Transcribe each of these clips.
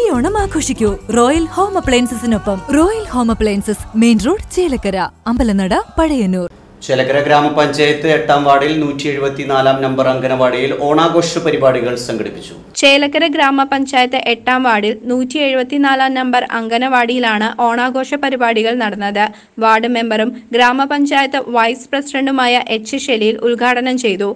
ഓണം ആഘോഷിക്കൂ Royal Home അപ്ലയൻസസിനൊപ്പം Royal Home Appliances main road Chelakkara Ambalanada Pazhayannur Chelakkara ഗ്രാമപഞ്ചായത്ത് എട്ടാം വാർഡിൽ നൂറ്റി എഴുപത്തിനാലാം നമ്പർ അംഗനവാടിയിൽ ഓണാഘോഷ പരിപാടികൾ സംഘടിപ്പിച്ചു ചേലക്കര ഗ്രാമപഞ്ചായത്ത് എട്ടാം വാർഡിൽ നൂറ്റി എഴുപത്തിനാലാം നമ്പർ അംഗനവാടിയിലാണ് ഓണാഘോഷ പരിപാടികൾ നടന്നത് വാർഡ് മെമ്പറും ഗ്രാമപഞ്ചായത്ത് വൈസ് പ്രസിഡന്റുമായ എച്ച് ഷെലീൽ ഉദ്ഘാടനം ചെയ്തു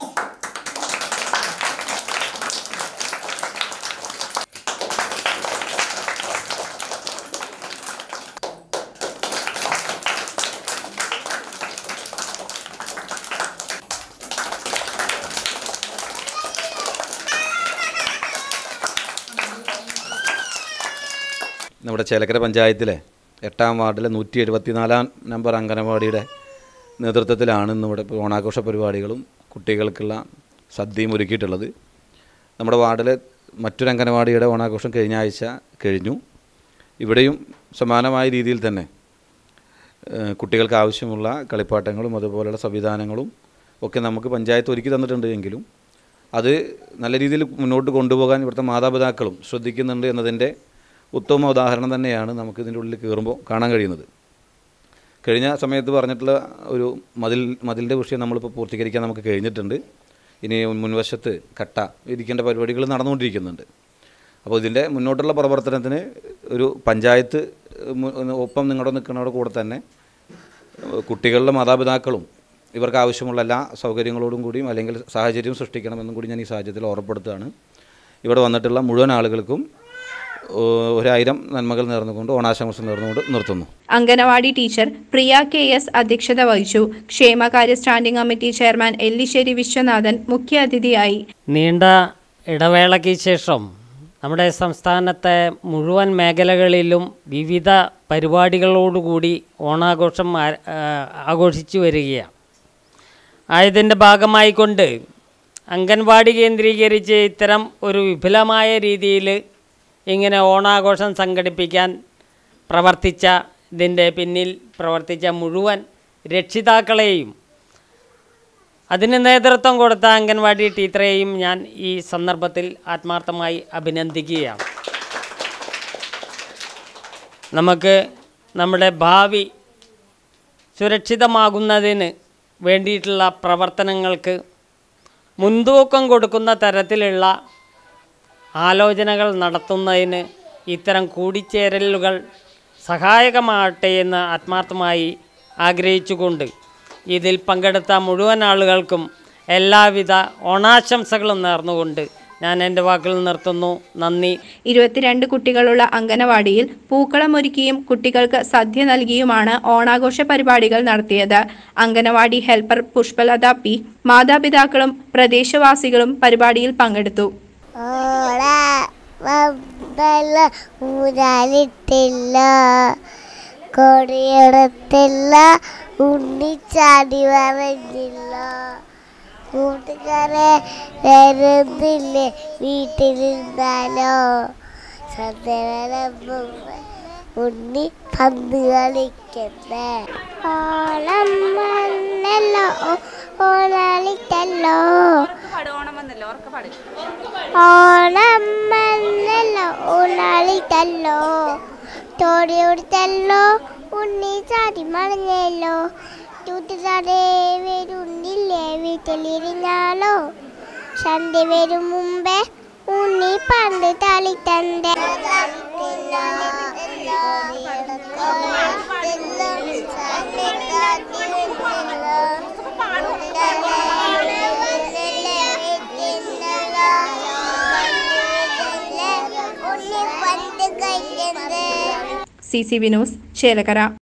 നമ്മുടെ ചേലക്കര പഞ്ചായത്തിലെ എട്ടാം വാർഡിലെ നൂറ്റി എഴുപത്തിനാലാം നമ്പർ അംഗനവാടിയുടെ നേതൃത്വത്തിലാണ് ഇന്ന് ഇവിടെ ഇപ്പോൾ ഓണാഘോഷ പരിപാടികളും കുട്ടികൾക്കുള്ള സദ്യയും ഒരുക്കിയിട്ടുള്ളത് നമ്മുടെ വാർഡിലെ മറ്റൊരു അംഗനവാടിയുടെ ഓണാഘോഷം കഴിഞ്ഞ ആഴ്ച കഴിഞ്ഞു ഇവിടെയും സമാനമായ രീതിയിൽ തന്നെ ഏഹ്, കുട്ടികൾക്ക് ആവശ്യമുള്ള കളിപ്പാട്ടങ്ങളും അതുപോലെയുള്ള സംവിധാനങ്ങളും ഒക്കെ നമുക്ക് പഞ്ചായത്ത് ഒരുക്കി തന്നിട്ടുണ്ട് എങ്കിലും അത് നല്ല രീതിയിൽ മുന്നോട്ട് കൊണ്ടുപോകാൻ ഇവിടുത്തെ മാതാപിതാക്കളും ശ്രദ്ധിക്കുന്നുണ്ട് എന്നതിൻ്റെ ഉത്തമ ഉദാഹരണം തന്നെയാണ് നമുക്ക് ഇതിൻ്റെ ഉള്ളിൽ കയറുമ്പോൾ കാണാൻ കഴിയുന്നത് കഴിഞ്ഞ സമയത്ത് പറഞ്ഞിട്ടുള്ള ഒരു മതിൽ മതിലിൻ്റെ വിഷയം നമ്മളിപ്പോൾ പൂർത്തീകരിക്കാൻ നമുക്ക് കഴിഞ്ഞിട്ടുണ്ട് ഇനി മുൻവശത്ത് കട്ട ഇരിക്കേണ്ട പരിപാടികൾ നടന്നുകൊണ്ടിരിക്കുന്നുണ്ട് അപ്പോൾ ഇതിൻ്റെ മുന്നോട്ടുള്ള പ്രവർത്തനത്തിന് ഒരു പഞ്ചായത്ത് മു- ഒപ്പം നിങ്ങളുടെ നിൽക്കുന്നവരുടെ കൂടെ തന്നെ ഏഹ് കുട്ടികളുടെ മാതാപിതാക്കളും ഇവർക്ക് ആവശ്യമുള്ള എല്ലാ സൗകര്യങ്ങളോടും കൂടിയും അല്ലെങ്കിൽ സാഹചര്യം സൃഷ്ടിക്കണമെന്നും കൂടി ഞാൻ ഈ സാഹചര്യത്തിൽ ഓർമ്മപ്പെടുത്തുകയാണ് ഇവിടെ വന്നിട്ടുള്ള മുഴുവൻ ആളുകൾക്കും ഏഹ് ഒരായിരം നന്മകൾ നേർന്നുകൊണ്ട് ഓണാശംസ നേർന്നുകൊണ്ട് നിർത്തുന്നു anganwadi teacher Priya K S അധ്യക്ഷത വഹിച്ചു ക്ഷേമകാര്യ standing committee chairman Ellissery Viswanathan മുഖ്യാതിഥിയായി നീണ്ട ഇടവേളയ്ക്ക് ശേഷം നമ്മുടെ സംസ്ഥാനത്തെ മുഴുവൻ മേഖലകളിലും വിവിധ പരിപാടികളോടുകൂടി ഓണാഘോഷം ആ- ആ, ആഘോഷിച്ചു വരികയാണ് ആയതിൻ്റെ ഭാഗമായിക്കൊണ്ട് അംഗൻവാടി കേന്ദ്രീകരിച്ച് ഇത്തരം ഒരു വിപുലമായ രീതിയിൽ ഇങ്ങനെ ഓണാഘോഷം സംഘടിപ്പിക്കാൻ പ്രവർത്തിച്ച ഇതിൻ്റെ പിന്നിൽ പ്രവർത്തിച്ച മുഴുവൻ രക്ഷിതാക്കളെയും അതിന് നേതൃത്വം കൊടുത്ത അംഗൻവാടി ടീച്ചറെയും ഞാൻ ഈ സന്ദർഭത്തിൽ ആത്മാർത്ഥമായി അഭിനന്ദിക്കുകയാണ് നമുക്ക് നമ്മുടെ ഭാവി സുരക്ഷിതമാകുന്നതിന് വേണ്ടിയിട്ടുള്ള പ്രവർത്തനങ്ങൾക്ക് മുൻതൂക്കം കൊടുക്കുന്ന തരത്തിലുള്ള ആലോചനകൾ നടത്തുന്നതിന് ഇത്തരം കൂടിച്ചേരലുകൾ സഹായകമാകട്ടെ എന്ന് ആത്മാർത്ഥമായി ആഗ്രഹിച്ചുകൊണ്ട് ഇതിൽ പങ്കെടുത്ത മുഴുവൻ ആളുകൾക്കും എല്ലാവിധ ഓണാശംസകളും നേർന്നുകൊണ്ട് ഞാൻ എൻ്റെ വാക്കുകൾ നിർത്തുന്നു നന്ദി ഇരുപത്തിരണ്ട് കുട്ടികളുള്ള അംഗനവാടിയിൽ പൂക്കളമൊരുക്കിയും കുട്ടികൾക്ക് സദ്യ നൽകിയുമാണ് ഓണാഘോഷ പരിപാടികൾ നടത്തിയത് അംഗനവാടി ഹെൽപ്പർ പുഷ്പലത പി മാതാപിതാക്കളും പ്രദേശവാസികളും പരിപാടിയിൽ പങ്കെടുത്തു ഓള വമ്പല ഊരാലിട്ടില്ല കൊടിയെടുത്തില്ല ഉണ്ണിച്ചാടി പറഞ്ഞില്ല കൂട്ടുകാരെ വരുന്നില്ലേ വീട്ടിലിരുന്നാലോ സന്ധ്യ ഉണ്ണി പന്ത് കളിക്കുന്നേ ഓണം വന്നല്ലോ ഓണാളിട്ടല്ലോ ഓണം വന്നല്ലോ ഓണാളിട്ടല്ലോ തോടിയോടിത്തല്ലോ ഉണ്ണി ചാടി മറിഞ്ഞല്ലോ കൂട്ടുകാരെ വരുന്നില്ലേ വീട്ടിലിരുന്നാലോ സന്ധ്യ വരും മുമ്പേ ഉണ്ണി പണ്ട് തളിത്തണ്ടേ ഉണ്ണി പണ്ട് കഴിഞ്ഞത് C C B news Chelakkara